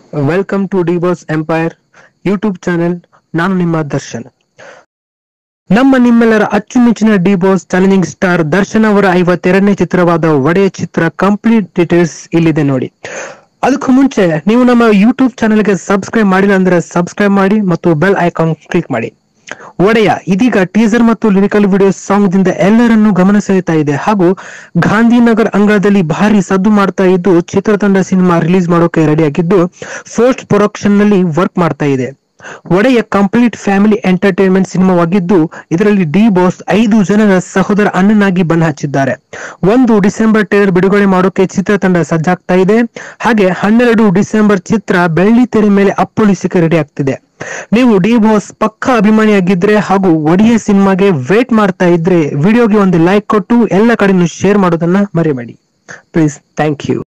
welcome to divorce empire YouTube channel ನಾನು ನಿಮ್ಮ ದರ್ಶನ್ ನಮ್ಮ ನಿಮ್ಮೆಲ್ಲರ ಅಚ್ಚುಮೆಚ್ಚಿನ ಡಿಬೋಸ್ ಚಾಲೆಂಜಿಂಗ್ ಸ್ಟಾರ್ ದರ್ಶನ್ ಅವರ ಐವತ್ತೆರಡನೇ ಚಿತ್ರವಾದ ಒಡೆಯ ಚಿತ್ರ ಕಂಪ್ಲೀಟ್ ಡೀಟೇಲ್ಸ್ ಇಲ್ಲಿದೆ ನೋಡಿ ಅದಕ್ಕೂ ಮುಂಚೆ ನೀವು ನಮ್ಮ ಯೂಟ್ಯೂಬ್ ಚಾನೆಲ್ಗೆ ಸಬ್ಸ್ಕ್ರೈಬ್ ಮಾಡಿಲ್ಲ ಅಂದ್ರೆ ಸಬ್ಸ್ಕ್ರೈಬ್ ಮಾಡಿ ಮತ್ತು ಬೆಲ್ ಐಕಾನ್ ಕ್ಲಿಕ್ ಮಾಡಿ ಒಡೆಯ ಇದೀಗ ಟೀಸರ್ ಮತ್ತು ಲಿರಿಕಲ್ ವಿಡಿಯೋ ಸಾಂಗ್ ದಿಂದ ಎಲ್ಲರನ್ನೂ ಗಮನ ಸೆಳೆತಾ ಇದೆ ಹಾಗೂ ಗಾಂಧಿನಗರ್ ಅಂಗಳದಲ್ಲಿ ಭಾರಿ ಸದ್ದು ಮಾಡ್ತಾ ಇದ್ದು ಚಿತ್ರತಂಡ ಸಿನಿಮಾ ರಿಲೀಸ್ ಮಾಡೋಕೆ ರೆಡಿ ಆಗಿದ್ದು ಫೋಸ್ಟ್ ಪ್ರೊಡಕ್ಷನ್ ನಲ್ಲಿ ವರ್ಕ್ ಮಾಡ್ತಾ ಇದೆ ಒಡೆಯ ಕಂಪ್ಲೀಟ್ ಫ್ಯಾಮಿಲಿ ಎಂಟರ್ಟೈನ್ಮೆಂಟ್ ಸಿನಿಮಾವಾಗಿದ್ದು ಇದರಲ್ಲಿ ಡಿ ಬಾಸ್ ಐದು ಜನರ ಸಹೋದರ ಅಣ್ಣನಾಗಿ ಬಣ್ಣ ಹಚ್ಚಿದ್ದಾರೆ ಒಂದು ಡಿಸೆಂಬರ್ ಟೇರ್ ಬಿಡುಗಡೆ ಮಾಡೋಕೆ ಚಿತ್ರತಂಡ ಸಜ್ಜಾಗ್ತಾ ಇದೆ ಹಾಗೆ ಹನ್ನೆರಡು ಡಿಸೆಂಬರ್ ಚಿತ್ರ ಬೆಳ್ಳಿ ತೆರೆ ಮೇಲೆ ಅಪ್ಪಳಿಸಿಕೆ ರೆಡಿ ಆಗ್ತಿದೆ ನೀವು ಡಿ ಬಾಸ್ ಪಕ್ಕ ಅಭಿಮಾನಿಯಾಗಿದ್ರೆ ಹಾಗೂ ಒಡಿಯ ಸಿನಿಮಾಗೆ ವೇಟ್ ಮಾಡ್ತಾ ಇದ್ರೆ ವಿಡಿಯೋಗೆ ಒಂದು ಲೈಕ್ ಕೊಟ್ಟು ಎಲ್ಲ ಕಡೆನೂ ಶೇರ್ ಮಾಡೋದನ್ನ ಮರಿಬೇಡಿ ಪ್ಲೀಸ್ ಥ್ಯಾಂಕ್ ಯು